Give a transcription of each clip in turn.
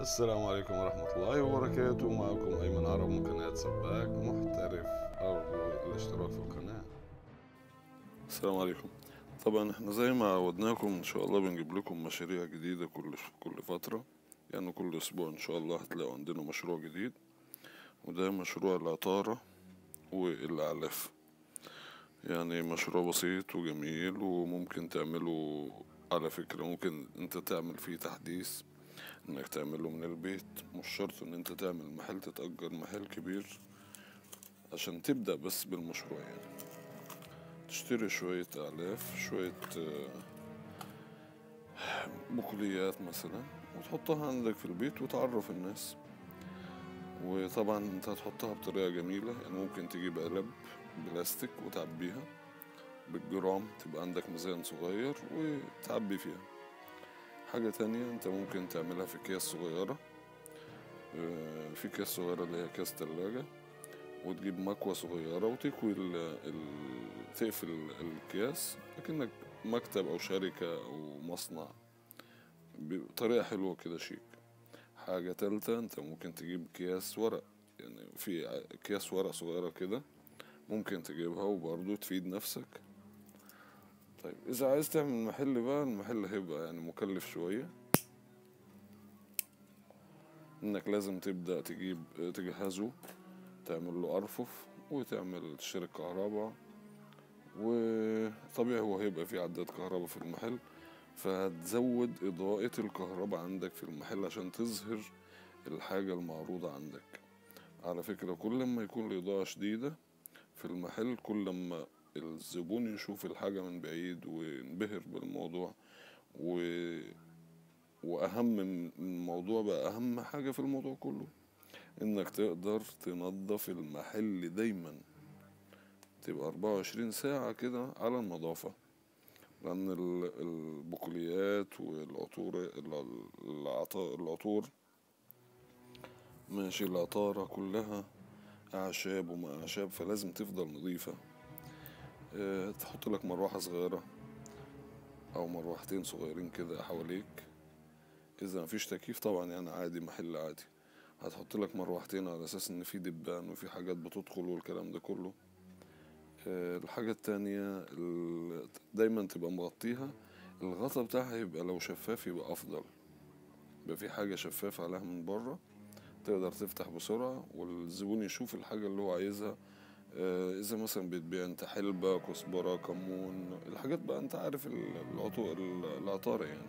السلام عليكم ورحمة الله وبركاته معكم أيمن عرب من قناة سباك محترف أرجو الاشتراك في القناة السلام عليكم طبعا احنا زي ما عودناكم ان شاء الله بنجيب لكم مشاريع جديدة كل كل فترة يعني كل اسبوع ان شاء الله هتلاقوا عندنا مشروع جديد وده مشروع العطارة والأعلاف يعني مشروع بسيط وجميل وممكن تعمله على فكرة ممكن انت تعمل فيه تحديث انك تعمله من البيت مش شرط ان انت تعمل محل تتأجر محل كبير عشان تبدأ بس بالمشروع يعني تشتري شوية أعلاف شوية آه، بقوليات مثلا وتحطها عندك في البيت وتعرف الناس وطبعا انت هتحطها بطريقة جميلة يعني ممكن تجيب علب بلاستيك وتعبيها بالجرام تبقى عندك ميزان صغير وتعبي فيها حاجة تانية انت ممكن تعملها في اكياس صغيرة آه، في اكياس صغيرة اللي هي اكياس تلاجة وتجيب مكوة صغيرة وتكوي ال ال تقفل الأكياس لكنك مكتب أو شركة أو مصنع بطريقة حلوة كده شيك حاجة تالتة أنت ممكن تجيب أكياس ورق يعني في أكياس ورق صغيرة كده ممكن تجيبها وبرضه تفيد نفسك طيب إذا عايز تعمل محل بقى المحل هيبقى يعني مكلف شوية إنك لازم تبدأ تجيب تجهزه تعمل له أرفف وتعمل تشتري كهرباء وطبيعي هو هيبقى فيه عداد كهرباء في المحل فهتزود إضاءة الكهرباء عندك في المحل عشان تظهر الحاجة المعروضة عندك على فكرة كل ما يكون الإضاءة شديدة في المحل كل ما الزبون يشوف الحاجة من بعيد وينبهر بالموضوع و... وأهم من الموضوع بقى أهم حاجة في الموضوع كله إنك تقدر تنظف المحل دايما تبقى 24 ساعة كده على النظافة لأن ال- البقوليات والعطور ال- العط- العطور ماشي العطارة كلها أعشاب وما أعشاب فلازم تفضل نظيفة اه، تحط لك مروحة صغيرة أو مروحتين صغيرين كده حواليك إذا مفيش تكييف طبعا يعني عادي محل عادي هتحط لك مروحتين على أساس إن في دبان وفي حاجات بتدخل والكلام ده كله اه، الحاجة التانية ال- دايما تبقى مغطيها الغطا بتاعها يبقى لو شفاف يبقى أفضل يبقى في حاجة شفافة عليها من بره تقدر تفتح بسرعة والزبون يشوف الحاجة اللي هو عايزها آه، إذا مثلا بتبيع أنت حلبة كزبرة كمون الحاجات بقى أنت عارف ال- العطو ال- العطارة يعني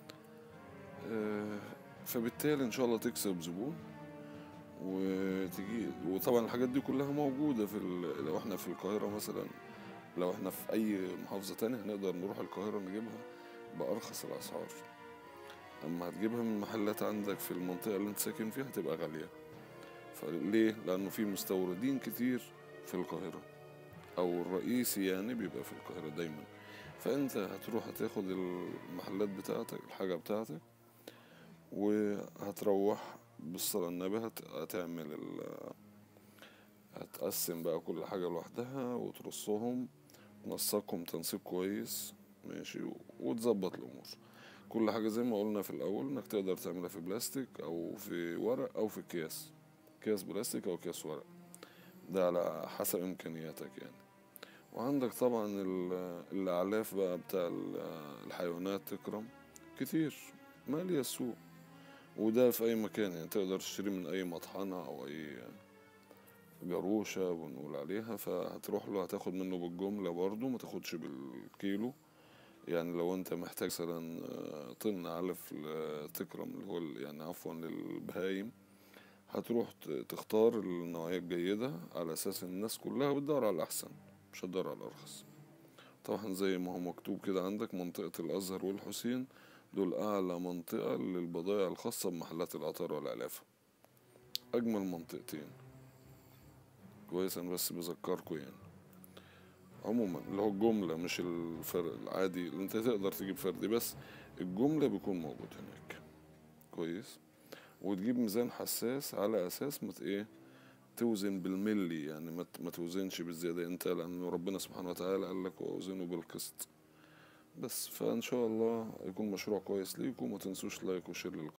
آه، فبالتالي إن شاء الله تكسب زبون وتجي وطبعا الحاجات دي كلها موجودة في ال... لو احنا في القاهرة مثلا لو احنا في أي محافظة تانية هنقدر نروح القاهرة نجيبها بأرخص الأسعار أما هتجيبها من محلات عندك في المنطقة اللي أنت ساكن فيها هتبقى غالية فليه؟ لأنه في مستوردين كتير في القاهرة أو الرئيسي يعني بيبقى في القاهرة دايما فأنت هتروح هتاخد المحلات بتاعتك الحاجة بتاعتك وهتروح بالصلاة النبي هت- هتعمل ال هتقسم بقى كل حاجة لوحدها وترصهم تنسقهم تنسيق كويس ماشي وتظبط الأمور كل حاجة زي ما قلنا في الأول إنك تقدر تعملها في بلاستيك أو في ورق أو في أكياس أكياس بلاستيك أو أكياس ورق ده على حسب إمكانياتك يعني وعندك طبعا ال- الأعلاف بقى بتاع ال- الحيوانات تكرم كتير مالية السوق وده في أي مكان يعني تقدر تشتري من أي مطحنة أو أي جروشة بنقول عليها فهتروح له هتاخد منه بالجملة برضه ما تاخدش بالكيلو يعني لو انت محتاج مثلا آه، طن علف ل- تكرم اللي هو ال- يعني عفوا للبهايم هتروح ت- تختار النوعية الجيدة على أساس إن الناس كلها بتدور على الأحسن مش هتدور على الأرخص طبعا زي ما هو مكتوب كده عندك منطقة الأزهر والحسين دول أعلى منطقة للبضائع الخاصة بمحلات العطار والعلافة أجمل منطقتين كويس أنا بس بذكركوا يعني عموما اللي هو الجملة مش الفرق العادي اللي انت تقدر تجيب فردي بس الجملة بيكون موجود هناك كويس وتجيب ميزان حساس على اساس ما ت- ايه توزن بالملي يعني ما ت- ما توزنش بالزيادة انت لان ربنا سبحانه وتعالى قال لك واوزنوا بالقسط بس فان شاء الله يكون مشروع كويس ليكم وما تنسوش لايك وشير للقناة